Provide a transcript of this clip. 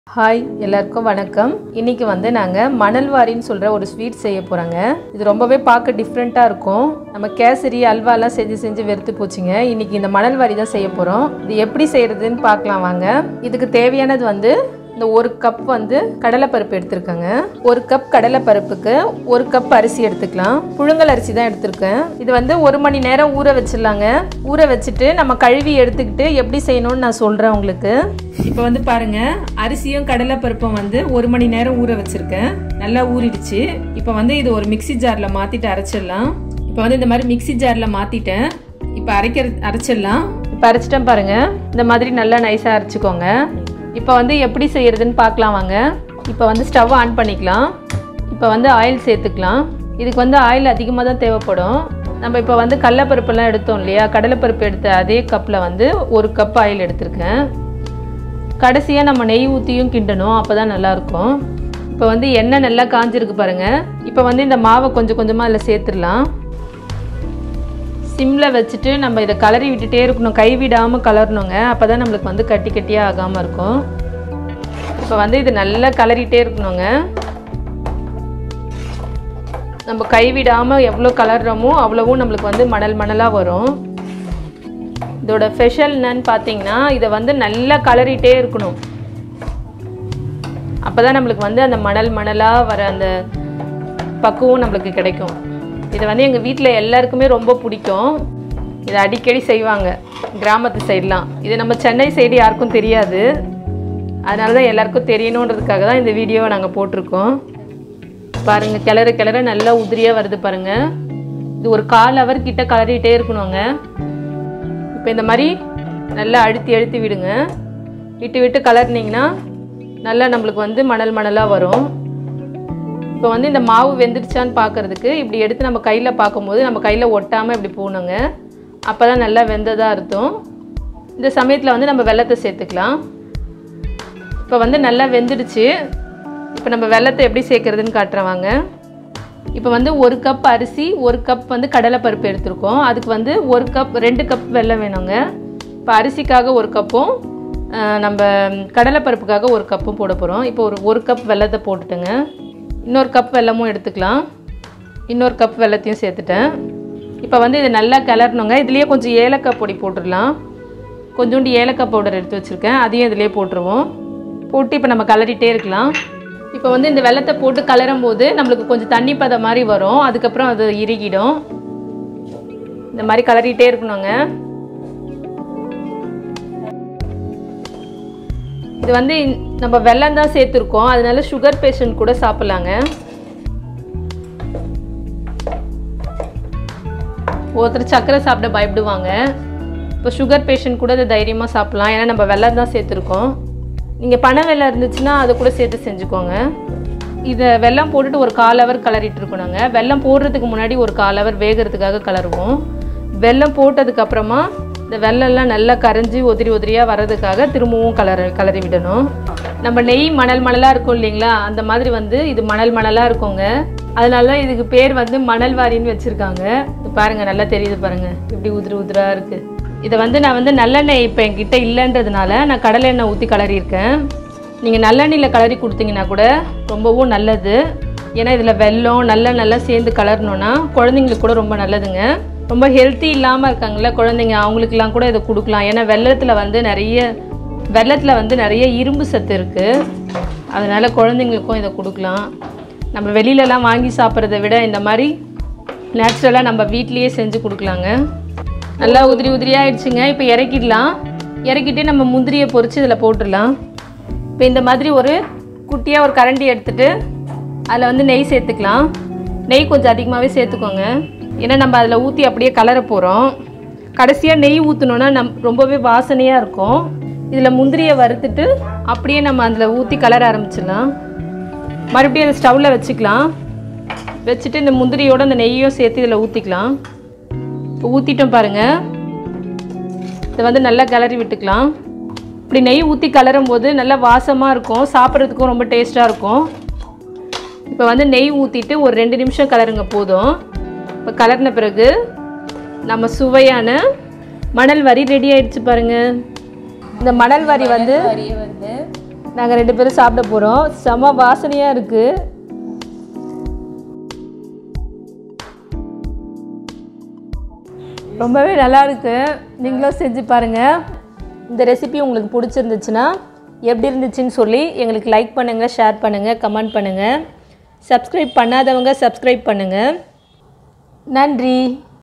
hi எல்லாருக்கும் வணக்கம் இன்னைக்கு வந்து நாங்கள் மணல்வாரின்னு சொல்கிற ஒரு ஸ்வீட் செய்ய போகிறோங்க இது ரொம்பவே பார்க்க டிஃப்ரெண்ட்டாக இருக்கும் நம்ம கேசரி அல்வாலாம் செஞ்சு செஞ்சு வெறுத்து போச்சுங்க இன்னைக்கு இந்த மணல்வாரி தான் செய்ய போகிறோம் இது எப்படி செய்கிறதுன்னு பார்க்கலாம் வாங்க இதுக்கு தேவையானது வந்து இந்த ஒரு கப் வந்து கடலைப்பருப்பு எடுத்திருக்கேங்க ஒரு கப் கடலைப்பருப்புக்கு ஒரு கப் அரிசி எடுத்துக்கலாம் புழுங்கல் அரிசி தான் எடுத்திருக்கேன் இது வந்து ஒரு மணி நேரம் ஊற வச்சிடலாங்க ஊற வச்சுட்டு நம்ம கழுவி எடுத்துக்கிட்டு எப்படி செய்யணும்னு நான் சொல்கிறேன் உங்களுக்கு இப்போ வந்து பாருங்க அரிசியும் கடலைப்பருப்பும் வந்து ஒரு மணி நேரம் ஊற வச்சிருக்கேன் நல்லா ஊறிடுச்சு இப்போ வந்து இது ஒரு மிக்ஸி ஜாரில் மாற்றிட்டு அரைச்சிடலாம் இப்போ வந்து இந்த மாதிரி மிக்ஸி ஜாரில் மாற்றிட்டேன் இப்போ அரைக்கிற அரைச்சிடலாம் இப்போ அரைச்சிட்டேன் பாருங்க இந்த மாதிரி நல்லா நைஸாக அரைச்சிக்கோங்க இப்போ வந்து எப்படி செய்யறதுன்னு பார்க்கலாம் வாங்க இப்போ வந்து ஸ்டவ் ஆன் பண்ணிக்கலாம் இப்போ வந்து ஆயில் சேர்த்துக்கலாம் இதுக்கு வந்து ஆயில் அதிகமாக தான் தேவைப்படும் நம்ம இப்போ வந்து கடலைப்பருப்பெல்லாம் எடுத்தோம் இல்லையா கடலைப்பருப்பு எடுத்த அதே கப்பில் வந்து ஒரு கப் ஆயில் எடுத்திருக்கேன் கடைசியாக நம்ம நெய் ஊற்றியும் கிண்டணும் அப்போ தான் நல்லாயிருக்கும் இப்போ வந்து எண்ணெய் நல்லா காஞ்சிருக்கு பாருங்கள் இப்போ வந்து இந்த மாவை கொஞ்சம் கொஞ்சமாக அதில் சேர்த்துடலாம் சிம்மில் வச்சுட்டு நம்ம இதை கலரி விட்டுட்டே இருக்கணும் கைவிடாமல் கலரணுங்க அப்போ தான் நம்மளுக்கு வந்து கட்டி கட்டியாக ஆகாமல் இருக்கும் இப்போ வந்து இது நல்லா கலரிட்டே இருக்கணுங்க நம்ம கைவிடாமல் எவ்வளோ கலர்றோமோ அவ்வளவும் நம்மளுக்கு வந்து மணல் மணலாக வரும் இதோட ஸ்பெஷல் என்னன்னு பார்த்தீங்கன்னா இதை வந்து நல்லா கலரிட்டே இருக்கணும் அப்போ தான் நம்மளுக்கு வந்து அந்த மணல் மணலாக வர அந்த பக்குவம் நம்மளுக்கு கிடைக்கும் இதை வந்து எங்கள் வீட்டில் எல்லாருக்குமே ரொம்ப பிடிக்கும் இதை அடிக்கடி செய்வாங்க கிராமத்து சைட்லாம் இது நம்ம சென்னை சைடு யாருக்கும் தெரியாது அதனால தான் எல்லாருக்கும் தெரியணுன்றதுக்காக தான் இந்த வீடியோவை நாங்கள் போட்டிருக்கோம் பாருங்கள் கிளற கிளற நல்லா உதிரியாக வருது பாருங்கள் இது ஒரு கால் ஹவர் கிட்ட கலரிட்டே இருக்கணுங்க இப்போ இந்த மாதிரி நல்லா அழுத்தி அழுத்தி விடுங்க விட்டு விட்டு கலர்னிங்கன்னா நல்லா நம்மளுக்கு வந்து மணல் மணலாக வரும் இப்போ வந்து இந்த மாவு வெந்துடுச்சான்னு பார்க்கறதுக்கு இப்படி எடுத்து நம்ம கையில் பார்க்கும்போது நம்ம கையில் ஒட்டாமல் இப்படி போகணுங்க அப்போ தான் நல்லா வெந்ததாக அர்த்தம் இந்த சமயத்தில் வந்து நம்ம வெள்ளத்தை சேர்த்துக்கலாம் இப்போ வந்து நல்லா வெந்துடுச்சு இப்போ நம்ம வெள்ளத்தை எப்படி சேர்க்குறதுன்னு காட்டுறவாங்க இப்போ வந்து ஒரு கப் அரிசி ஒரு கப் வந்து கடலைப்பருப்பு எடுத்திருக்கோம் அதுக்கு வந்து ஒரு கப் ரெண்டு கப் வெல்லம் வேணுங்க இப்போ அரிசிக்காக ஒரு கப்பும் ஆஹ், நம்ம கடலைப்பருப்புக்காக ஒரு கப்பும் போட போகிறோம் இப்போ ஒரு ஒரு கப் வெல்லத்தை போட்டுட்டுங்க இன்னொரு கப் வெல்லமும் எடுத்துக்கலாம் இன்னொரு கப் வெல்லத்தையும் சேர்த்துட்டேன் இப்போ வந்து இது நல்லா கிளறணுங்க இதுலேயே கொஞ்சம் ஏலக்காய் பொடி போட்டுடலாம் கொஞ்சோண்டு ஏலக்காய் பவுடர் எடுத்து வச்சுருக்கேன் அதையும் இதுலேயே போட்டுருவோம் போட்டு இப்போ நம்ம கலரிட்டே இருக்கலாம் இப்போ வந்து இந்த வெள்ளத்தை போட்டு கலரும் போது நம்மளுக்கு கொஞ்சம் தண்ணி பதம் மாதிரி வரும் அதுக்கப்புறம் அது இறுகிடும் இந்த மாதிரி கலரிட்டே இருக்கணுங்க இது வந்து இந்த- நம்ம வெல்லம் தான் சேர்த்துருக்கோம் அதனால சுகர் பேஷண்ட் கூட சாப்பிட்லாங்க ஒருத்தர் சர்க்கரை சாப்பிட பயப்படுவாங்க இப்போ சுகர் பேஷண்ட் கூட இதை தைரியமாக சாப்பிட்லாம் ஏன்னா நம்ம வெல்லம் தான் சேர்த்துருக்கோம் நீங்கள் பனை வெல்லம் இருந்துச்சுன்னா அதை கூட சேர்த்து செஞ்சுக்கோங்க இதை வெல்லம் போட்டுட்டு ஒரு கால் ஹவர் கலரிட்டு இருக்கணுங்க வெல்லம் போடுறதுக்கு முன்னாடி ஒரு கால் ஹவர் வேகிறதுக்காக கலருவோம் வெல்லம் போட்டதுக்கு அப்புறமா இந்த வெல்லம்லாம் நல்லா கரைஞ்சி உதிரி உதிரியாக வர்றதுக்காக திரும்பவும் கலர் கலரி விடணும் நம்ம நெய் மணல் மணலாக இருக்கும் இல்லைங்களா அந்த மாதிரி வந்து இது மணல் மணலாக இருக்குங்க அதனால தான் இதுக்கு பேர் வந்து மணல் வாரின்னு வச்சுருக்காங்க இது பாருங்கள் நல்லா தெரியுது பாருங்கள் இப்படி உதிரி உதிராக இருக்குது இதை வந்து நான் வந்து நல்லெண்ணெய் இப்போ என்கிட்ட இல்லைன்றதுனால நான் கடலை எண்ணெய் ஊற்றி கலரியிருக்கேன் நீங்கள் நல்லெண்ணெயில் கலரி கொடுத்தீங்கன்னா கூட ரொம்பவும் நல்லது ஏன்னா இதில் வெல்லம் நல்ல நல்லா சேர்ந்து கலரணுன்னா குழந்தைங்களுக்கு கூட ரொம்ப நல்லதுங்க ரொம்ப ஹெல்த்தி இல்லாமல் இருக்காங்கல்ல குழந்தைங்க அவங்களுக்கெல்லாம் கூட இதை கொடுக்கலாம் ஏன்னா வெள்ளத்தில் வந்து நிறைய வெள்ளத்தில் வந்து நிறைய இரும்பு சத்து இருக்குது அதனால் குழந்தைங்களுக்கும் இதை கொடுக்கலாம் நம்ம வெளியிலலாம் வாங்கி சாப்பிட்றத விட இந்த மாதிரி நேச்சுரலாக நம்ம வீட்லேயே செஞ்சு கொடுக்கலாங்க நல்லா உதிரி உதிரியாக ஆயிடுச்சுங்க இப்போ இறக்கிடலாம் இறக்கிட்டு நம்ம முந்திரியை பொரித்து இதில் போட்டுடலாம் இப்போ இந்த மாதிரி ஒரு குட்டியாக ஒரு கரண்டி எடுத்துட்டு அதில் வந்து நெய் சேர்த்துக்கலாம் நெய் கொஞ்சம் அதிகமாகவே சேர்த்துக்கோங்க ஏன்னா நம்ம அதில் ஊற்றி அப்படியே கலர போகிறோம் கடைசியாக நெய் ஊற்றினோன்னா நம் ரொம்பவே வாசனையாக இருக்கும் இதில் முந்திரியை வறுத்துட்டு அப்படியே நம்ம அதில் ஊற்றி கலர ஆரம்பிச்சிடலாம் மறுபடியும் அதை ஸ்டவ்வில் வச்சுக்கலாம் வச்சுட்டு இந்த முந்திரியோட அந்த நெய்யும் சேர்த்து இதில் ஊற்றிக்கலாம் இப்போ ஊற்றிட்டோம் பாருங்கள் இதை வந்து நல்லா கிளறி விட்டுக்கலாம் இப்படி நெய் ஊற்றி கலரும் போது நல்லா வாசமாக இருக்கும் சாப்பிட்றதுக்கும் ரொம்ப டேஸ்ட்டாக இருக்கும் இப்போ வந்து நெய் ஊற்றிட்டு ஒரு ரெண்டு நிமிஷம் கலருங்க போதும் இப்போ கலர்ன பிறகு நம்ம சுவையான மணல் வரி ரெடி ஆயிடுச்சு பாருங்க இந்த மணல் வரி வந்து வரியை வந்து நாங்கள் ரெண்டு பேரும் சாப்பிட போகிறோம் செம வாசனையாக இருக்குது ரொம்பவே நல்லா இருக்கு நீங்களும் செஞ்சு பாருங்கள் இந்த ரெசிபி உங்களுக்கு பிடிச்சிருந்துச்சுன்னா எப்படி இருந்துச்சுன்னு சொல்லி எங்களுக்கு லைக் பண்ணுங்கள் ஷேர் பண்ணுங்கள் கமெண்ட் பண்ணுங்கள் சப்ஸ்கிரைப் பண்ணாதவங்க சப்ஸ்கிரைப் பண்ணுங்கள் நன்றி